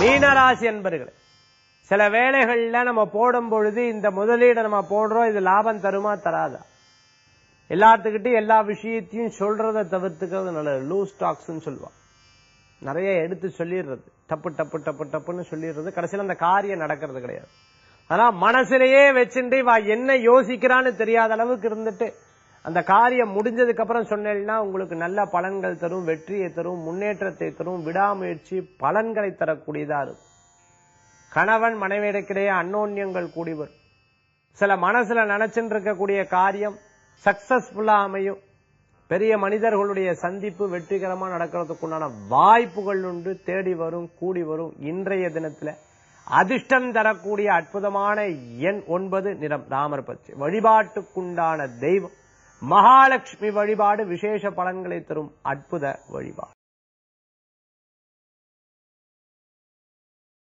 மீனராசி என்பர்களே சில வேளைகள்ல நம்ம போடும் பொழுது இந்த முதலீடை நம்ம போடுறோம் இது லாபம் தருமா தராதா எல்லாத்துக்கிட்டையும் எல்லா விஷயத்தையும் சொல்றதை தவிர்த்துக்கிறது நல்லது லூஸ் டாக்ஸ்ன்னு சொல்லுவான் நிறைய எடுத்து சொல்லிடுறது டப்பு டப்பு டப்பு டப்புன்னு சொல்லிடுறது கடைசியில் அந்த காரியம் நடக்கிறது கிடையாது ஆனா மனசுலயே வச்சுட்டு வா என்ன யோசிக்கிறான்னு தெரியாத அளவுக்கு இருந்துட்டு அந்த காரியம் முடிஞ்சதுக்கு அப்புறம் சொன்னேன்னா உங்களுக்கு நல்ல பலன்கள் தரும் வெற்றியை தரும் முன்னேற்றத்தை தரும் விடாமுயற்சி பலன்களை தரக்கூடியதா இருக்கும் கணவன் மனைவியிடைக்கிடையே அன்னோன்யங்கள் கூடி வரும் சில மனசுல நினைச்சுட்டு இருக்கக்கூடிய காரியம் சக்சஸ்ஃபுல்லா அமையும் பெரிய மனிதர்களுடைய சந்திப்பு வெற்றிகரமா நடக்கிறதுக்குண்டான வாய்ப்புகள் உண்டு தேடி வரும் கூடி வரும் இன்றைய தினத்துல அதிர்ஷ்டம் தரக்கூடிய அற்புதமான எண் ஒன்பது நிறம் ராமர் பச்சை வழிபாட்டுக்குண்டான தெய்வம் மகாலட்சுமி வழிபாடு விசேஷ பலன்களை தரும் அற்புத வழிபாடு